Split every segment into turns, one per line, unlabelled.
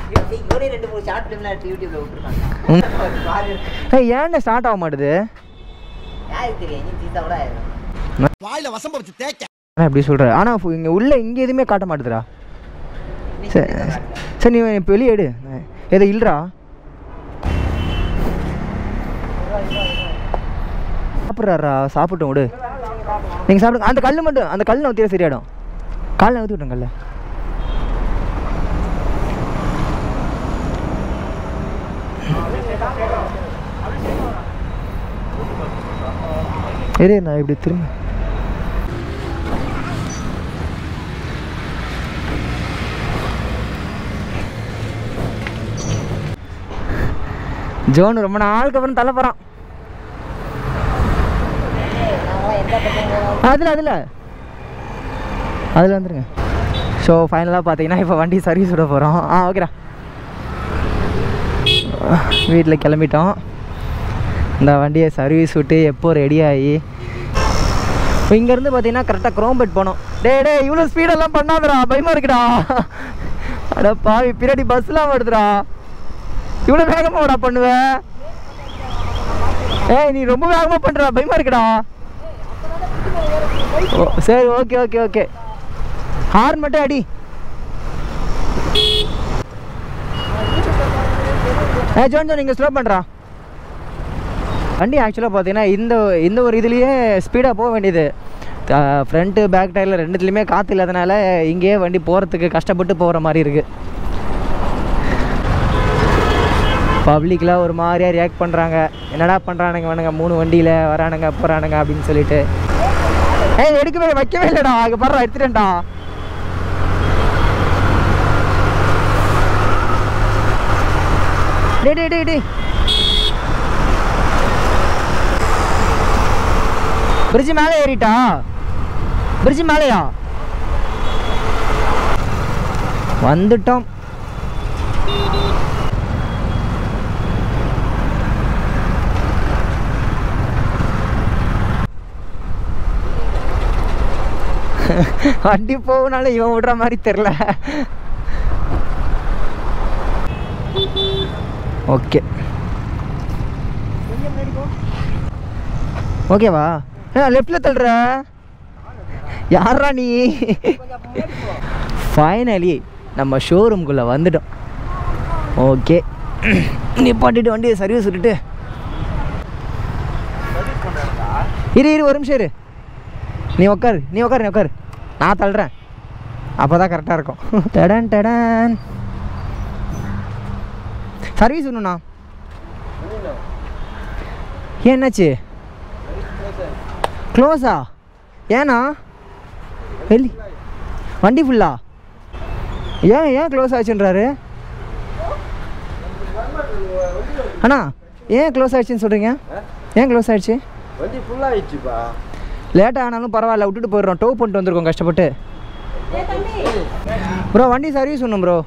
இவரே ரெண்டு மூணு ஷார்ட் ஃபிலிம்லாம் எடுத்து யூடியூப்ல விட்டுருக்காங்க பாரு.
ஏய் ஏன்டா ஸ்டார்ட் ஆக மாட்டுது
யாருக்கு தெரியும் இனி சீதா கூட ஆயிரும்
வாயில வசம்ப வச்சு தேய்க்க
ஆனால் இப்படி சொல்கிற ஆனால் இங்கே உள்ள இங்கே எதுவுமே காட்ட மாட்டுதுடா சரி சரி நீ இப்போ வெளியே எடு எதை இல்லைடா சாப்பிட்றாரா சாப்பிட்டோம் விடு நீங்கள் சாப்பிடுங்க அந்த கல் மட்டும் அந்த கல் நவுத்தியா சரியாயிடும் கால் நவுத்தி விட்டேன் கல்ல இரு நான் இப்படி திரும்ப ஜோன் ரொம்ப நாளுக்கு அப்புறம் தலை போகிறான் அதில் அதில் அதில் வந்துருங்க ஸோ ஃபைனலாக பார்த்தீங்கன்னா இப்போ வண்டி சர்வீஸ் விட போகிறோம் ஆ ஓகேடா வீட்டில் கிளம்பிட்டோம் இந்த வண்டியை சர்வீஸ் விட்டு எப்போ ரெடி ஆகி இப்போ இங்கேருந்து பார்த்தீங்கன்னா கரெக்டாக குரோம்பெட் போனோம் டே டே இவ்வளோ ஸ்பீடெல்லாம் பண்ணாதடா பயமாக இருக்குடா அட பாவி பின்னாடி பஸ்லாம் வருதுடா இவ்வளோ வேகமாடா பண்ணுவ ஏய் நீ ரொம்ப வேகமாக பண்ணுறா பயமாக இருக்குடா ஓ சரி ஓகே ஓகே ஓகே ஹார்ன் மட்டும் அடி ஏ ஜோன் ஜோன் நீங்கள் ஸ்லோ பண்ணுறா வண்டி ஆக்சுவலாக பார்த்தீங்கன்னா இந்த இந்த ஒரு இதுலேயே ஸ்பீடாக போக வேண்டியது ஃப்ரண்ட்டு பேக் டயரில் ரெண்டுத்துலேயுமே காற்று இல்லாதனால இங்கேயே வண்டி போகிறதுக்கு கஷ்டப்பட்டு போகிற மாதிரி இருக்குது பப்ளிக்லாம் ஒரு மாதிரியாக ரியாக்ட் பண்ணுறாங்க என்னடா பண்ணுறானுங்க வேணுங்க மூணு வண்டியில் வரானுங்க போகிறானுங்க அப்படின்னு சொல்லிட்டு ஏய் எடுக்கவே வைக்கவே இல்லைடா அங்கே பாரு எடுத்துட்டேன்டா டே டே டே டே பிரிட்ஜ் மேலே ஏறிட்டா பிரிட்ஜ் மேலேயா வந்துட்டோம் வண்டி போகனாலும் இவன் விடுற மாதிரி தெரில ஓகே ஓகேவா ஏ லெஃப்டில் தள்ளுற யாரா நீ ஃபைனலி நம்ம ஷோரூம்குள்ளே வந்துட்டோம் ஓகே நிப்பாட்டிட்டு வண்டியை சர்வீஸ் விட்டுட்டு இரு இரு ஒரு நிமிஷம் இரு நீ உட்காரு நீ உட்காரு நீ உட்காரு நான் தள்ளுறேன் அப்போ தான் கரெக்டாக இருக்கும் டடன் டடன் சர்வீஸ் ஒன்றுண்ணா ஏன் என்னாச்சு க்ளோஸா ஏண்ணா வெளி வண்டி ஃபுல்லா ஏன் ஏன் க்ளோஸ் ஆச்சுன்றாரு அண்ணா ஏன் க்ளோஸ் ஆயிடுச்சுன்னு சொல்கிறீங்க ஏன் க்ளோஸ் ஆயிடுச்சு
வண்டி ஃபுல்லாகிடுச்சுப்பா
லேட்டாக ஆனாலும் பரவாயில்ல விட்டுட்டு போயிடுறோம் டோ பண்ணிட்டு வந்திருக்கோம் கஷ்டப்பட்டு ப்ரோ வண்டி சர்வீஸ் ஒன்றும் ப்ரோ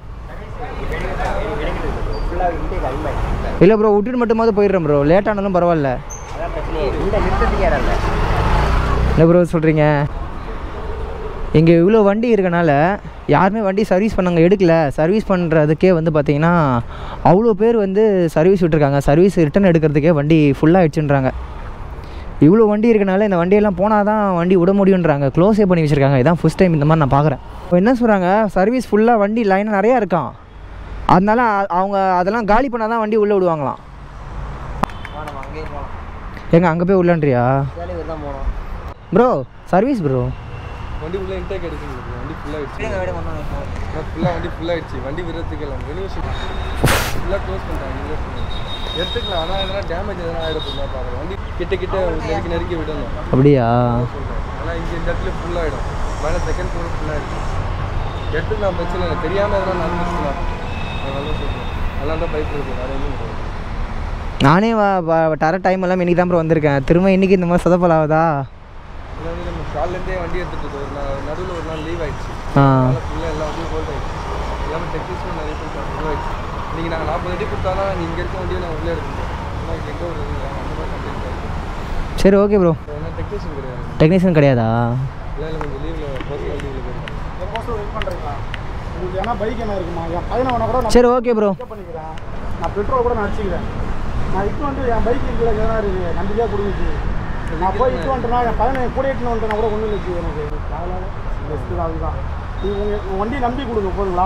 இல்லை ப்ரோ விட்டுட்டு மட்டுமாவது போயிடுறேன் ப்ரோ லேட் ஆனாலும் பரவாயில்ல
அதான் பிரச்சனையே இந்த நிறுத்தத்துக்கு இடம் இல்லை
என்ன ப்ரோ சொல்கிறீங்க இங்கே இவ்வளோ வண்டி இருக்கனால யாருமே வண்டி சர்வீஸ் பண்ணாங்க எடுக்கல சர்வீஸ் பண்ணுறதுக்கே வந்து பார்த்தீங்கன்னா அவ்வளோ பேர் வந்து சர்வீஸ் விட்டுருக்காங்க சர்வீஸ் ரிட்டர்ன் எடுக்கிறதுக்கே வண்டி ஃபுல்லாகிடுச்சுன்றாங்க இவ்வளோ வண்டி இருக்கனால இந்த வண்டியெல்லாம் போனால் தான் வண்டி விட முடியுன்றாங்க க்ளோஸே பண்ணி வச்சுருக்காங்க இதான் ஃபஸ்ட் டைம் இந்த மாதிரி நான் பார்க்குறேன் இப்போ என்ன சொல்கிறாங்க சர்வீஸ் ஃபுல்லாக வண்டி லைனாக நிறையா இருக்கான் அதனால அ- அவங்க அதெல்லாம் காலி பண்ணால் தான் வண்டி உள்ளே விடுவாங்களாம்
நம்ம அங்கேயே போகலாம்
எங்க அங்கே போய் உள்ளன்றியா
சேலையூர் தான் போகணும்
ப்ரோ சர்வீஸ் ப்ரோ
வண்டி உள்ள இன்டேக் எடுக்குது வண்டி ஃபுல்லாகிடுச்சு
பிள்ளைங்க விட மாட்டாங்க
ஃபுல்லாக வண்டி ஃபுல்லாகிடுச்சு வண்டி விடுறதுக்கு எல்லாம் யூனிவர்சிட்டி ஃபுல்லாக க்ளோஸ் பண்ணிட்டாங்க யூனிவர்சிட்டி எடுத்துக்கலாம் ஆனால் எதனா டேமேஜ் எதனா ஆகிடும் பார்க்குறேன் வண்டி கிட்ட கிட்ட நெருக்கி நெருக்கி விடணும்
அப்படியா
சொல்கிறேன் ஆனால் இங்கே இந்த இடத்துல ஃபுல்லாகிடும் மேலே செகண்ட் ஃப்ளோர் ஃபுல்லாகிடுச்சு எடுத்துக்கலாம் பிரச்சனை இல்லை தெரியாமல் எதனா நடந்துச்சுக்கலாம் அதனால தான் சொல்கிறேன் அதனால தான் பைப் இருக்குது வேறு எதுவும் கிடையாது
நானே வ- வ- தர டைம் எல்லாம் இன்னைக்கு தான் ப்ரோ வந்திருக்கேன் திரும்ப இன்னைக்கு இந்த மாதிரி சொதப்பல் ஆகுதா
அதாவது நம்ம காலிலேருந்தே வண்டி எடுத்துகிட்டு ஒரு நாள் நடுவில் ஒரு நாள் லீவ் ஆயிடுச்சு
ஆ
அதனால ஃபுல்லாக எல்லா வண்டியும் ஹோல்ட் ஆயிடுச்சு எல்லாமே டெக்னீஷியன் நிறைய பேர் ஃபுல் ஆயிடுச்சு நீங்கள் நாங்கள் நாற்பது அடி கொடுத்தாலும் நீங்கள் இங்கே இருக்க வண்டியை நான் உள்ளே எடுத்துட்டோம் ஆனால் இங்கே எங்கே ஒரு அந்த மாதிரி கம்ப்ளைண்ட் ஆயிடுச்சு
சரி ஓகே ப்ரோ
ஏன்னா டெக்னீஷியன் கிடையாது
டெக்னீஷியன் கிடையாதா
இல்லை இல்லை கொஞ்சம் லீவில் பர்சனல் லீவில் போயிருக்கேன்
உங்களுக்கு ஏன்னா பைக் என்ன இருக்குமா என் பையனை வேணா கூட நான்
சரி ஓகே ப்ரோ
பிக்கப் பண்ணிக்கிறேன் நான் பெட்ரோல் கூட நான் அடிச்சுக்கிறேன் நான் இட்டு வந்து என் பைக் இங்கே எதனா இருக்கு நம்பிக்கையாக கொடுக்குச்சு நான் போய் இட்டு வந்துட்டேன்னா என் பையனை கூட இட்டுன்னு வந்துட்டேன் கூட ஒன்றும் இல்லை எனக்கு அதனால பெஸ்ட்டு தான் அதுதான் நீங்கள் உங்கள் உங்கள் வண்டி நம்பி கொடுங்க போதுங்களா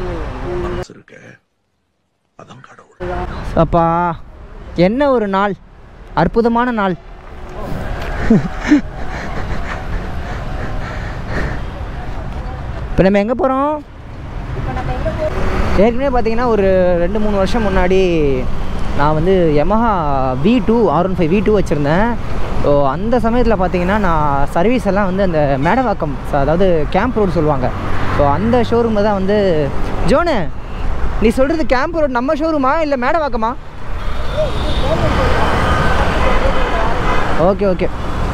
அப்பா என்ன ஒரு நாள் அற்புதமான நாள் இப்போ நம்ம எங்கே போகிறோம் ஏற்கனவே பார்த்தீங்கன்னா ஒரு ரெண்டு மூணு வருஷம் முன்னாடி நான் வந்து Yamaha V two R one five V two வச்சுருந்தேன் ஸோ அந்த சமயத்தில் பார்த்தீங்கன்னா நான் சர்வீஸ் எல்லாம் வந்து அந்த மேடவாக்கம் ச- அதாவது கேம்ப் ரோடு சொல்லுவாங்க ஸோ அந்த ஷோரூமில் தான் வந்து ஜோனு நீ சொல்கிறது கேம்ப் ரோடு நம்ம ஷோரூமா இல்லை மேடவாக்கமா ஓகே ஓகே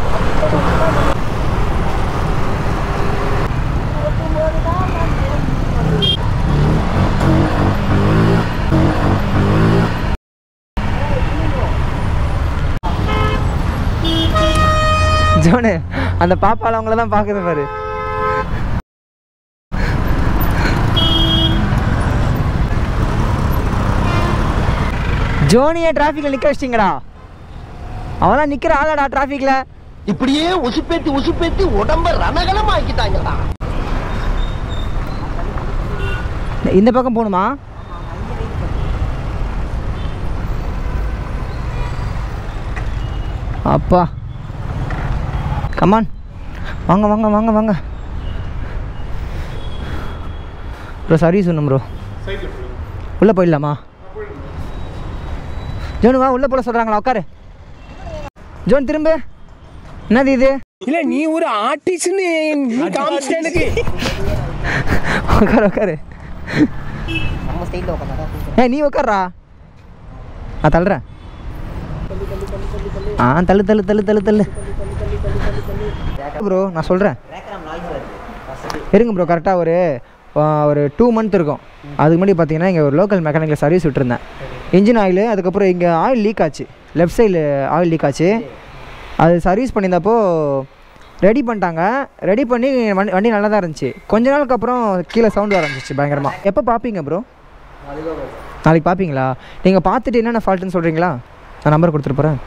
ஜோனு அந்த பாப்பால அவங்கள தான் பார்க்குது பாரு ஜோனியை டிராஃபிக்கில் நிற்க வச்சிட்டிங்கடா அவெல்லாம் நிற்கிற ஆளாடா டிராஃபிக்கில்
இப்படியே உசுப்பேத்தி உசுப்பேத்தி உடம்ப ரணகலம் ஆக்கிட்டாங்கடா
இந்த பக்கம் போகணுமா அப்பா கமான் வாங்க வாங்க வாங்க வாங்க ப்ரோ சர்வீஸ் ஒன்றும் ப்ரோ உள்ளே போயிடலாமா ஜோனு வா உள்ளே போல சொல்கிறாங்களா உட்காரு ஜோன் திரும்ப என்னது இது
இல்ல நீ ஒரு ஆர்டிஸ்ட்னு காமிச்சிட்ட எனக்கு
உட்காரு உட்காரு
நம்ம ஸ்டைலில் உட்காந்தா
ஏ நீ உட்கார்றா நான் தள்ளுறேன் ஆ தள்ளு தள்ளு தள்ளு தள்ளு தள்ளு ப்ரோ நான் சொல்கிறேன்
பேக்ரவுண்ட் நாய்ஸ் வருது ஃபஸ்ட்டு
இருங்க ப்ரோ கரெக்டாக ஒரு ஆ, ஒரு டூ மந்த் இருக்கும் அதுக்கு முன்னாடி பார்த்தீங்கன்னா இங்கே ஒரு லோக்கல் மெக்கானிக்கில் சர்வீஸ் விட்டுருந்தேன் இன்ஜின் ஆயில் அதுக்கப்புறம் இங்கே ஆயில் லீக் ஆச்சு லெஃப்ட் சைடில் ஆயில் லீக் ஆச்சு அது சர்வீஸ் பண்ணியிருந்தப்போ ரெடி பண்ணிட்டாங்க ரெடி பண்ணி வண்டி வண்டி நல்லா தான் இருந்துச்சு கொஞ்ச நாளுக்கு அப்புறம் கீழே சவுண்ட் வர ஆரம்பிச்சிச்சு பயங்கரமாக எப்போ பார்ப்பீங்க ப்ரோ நாளைக்கு பார்ப்பீங்களா நீங்கள் பார்த்துட்டு என்னென்ன ஃபால்ட்டுன்னு சொல்கிறீங்களா நான் நம்பர் கொடுத்துட்டு போகிறேன்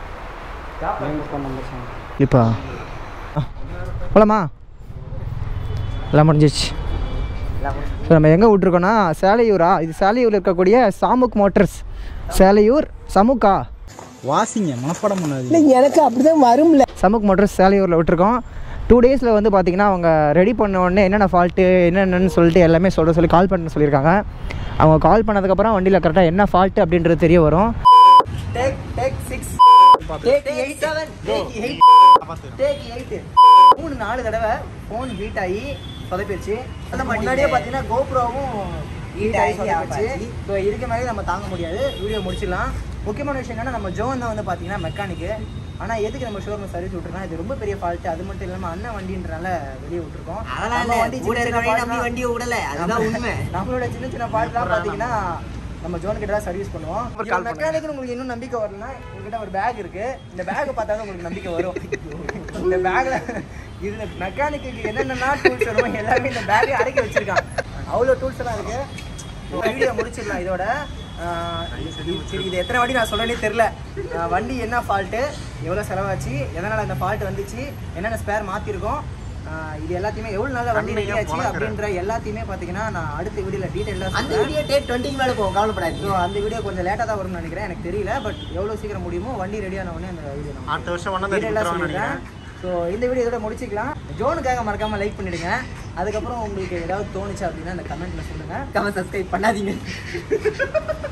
இப்போ போலாமா எல்லாம் முடிஞ்சிச்சு ஸோ நம்ம எங்கே விட்ருக்கோன்னா சேலையூரா இது சேலையூரில் இருக்கக்கூடிய சாமுக் மோட்டர்ஸ் சேலையூர் சமுக்கா
வாசிங்க மனப்பாடம் பண்ணாது
இல்ல எனக்கு அப்படிதான் வரும்ல
சமுக் மோட்டர்ஸ் சேலையூரில் விட்டுருக்கோம் டூ டேஸில் வந்து பார்த்தீங்கன்னா அவங்க ரெடி பண்ண உடனே என்னென்ன ஃபால்ட்டு என்னென்னு சொல்லிட்டு எல்லாமே சொல்ல சொல்லி கால் பண்ண சொல்லியிருக்காங்க அவங்க கால் பண்ணதுக்கப்புறம் வண்டியில் கரெக்டாக என்ன ஃபால்ட்டு அப்படின்றது தெரிய வரும்
take take six take eight seven take eight take eight மூணு நாலு தடவை ஃபோன் ஹீட் ஆகி சொதப்பிடுச்சு அந்த முன்னாடியே பார்த்தீங்கன்னா கோப்ரோவும் ஹீட் ஆகி சொதப்பிடுச்சு ஸோ இதுக்கு மேலே நம்ம தாங்க முடியாது வீடியோ முடிச்சிடலாம் முக்கியமான விஷயம் என்னன்னா நம்ம ஜோன் தான் வந்து பார்த்தீங்கன்னா மெக்கானிக்கு ஆனால் எதுக்கு நம்ம ஷோரூம் சர்வீஸ் விட்டுருக்கோம் இது ரொம்ப பெரிய ஃபால்ட் அது மட்டும் இல்லாமல் அண்ணன் வண்டின்றனால வெளியே விட்டுருக்கோம் நம்ம வண்டி சின்ன சின்ன fault வண்டியை விடல அதுதான் உண்மை நம்மளோட சின்ன சின்ன ஃபால்ட்லாம் பார்த்தீங்கன்னா நம்ம ஜோன் கிட்ட தான் சர்வீஸ் பண்ணுவோம் மெக்கானிக் உங்களுக்கு இன்னும் நம்பிக்கை வரலன்னா உங்ககிட்ட ஒரு பேக் இருக்கு இந்த பேக்கை பார்த்தா தான் உங்களுக்கு நம்பிக்கை வரும் இந்த பேக்ல இதுல மெக்கானிக்கு என்னென்ன டூல்ஸ் வருமோ எல்லாமே இந்த பேக்கே அடக்கி வச்சிருக்கான் அவ்வளோ டூல்ஸ் எல்லாம் இருக்கு வீடியோ முடிச்சிடலாம் இதோட ஆஹ் இது- சரி இது எத்தனை வாட்டி நான் சொல்றேனே தெரில வண்டி என்ன ஃபால்ட்டு எவ்வளோ செலவாச்சு எதனால் அந்த ஃபால்ட் வந்துச்சு என்னென்ன ஸ்பேர் மாற்றிருக்கோம் இது எல்லாத்தையுமே எவ்வளோ நாளில் வண்டி ரெடி ஆச்சு அப்படின்ற எல்லாத்தையுமே பார்த்தீங்கன்னா நான் அடுத்த வீடியோவில் டீட்டெயிலாக அந்த வீடியோ டேட் டுவெண்ட்டிக்கு மேலே போகும் கவலைப்படாது ஸோ அந்த வீடியோ கொஞ்சம் லேட்டாக தான் வரும்னு நினைக்கிறேன் எனக்கு தெரியல பட் எவ்வளோ சீக்கிரம் முடியுமோ வண்டி ரெடியான உடனே அந்த வீடியோ அடுத்த வருஷம் டீட்டெயிலாக சொல்லிடுறேன் ஸோ இந்த வீடியோ இதோட முடிச்சிக்கலாம் ஜோனுக்காக மறக்காம லைக் பண்ணிடுங்க அதுக்கப்புறம் உங்களுக்கு ஏதாவது தோணுச்சு அப்படின்னா அந்த கமெண்ட்ல சொல்லுங்க கமெண்ட் சப்ஸ்கிரைப் பண்ணாதீங்க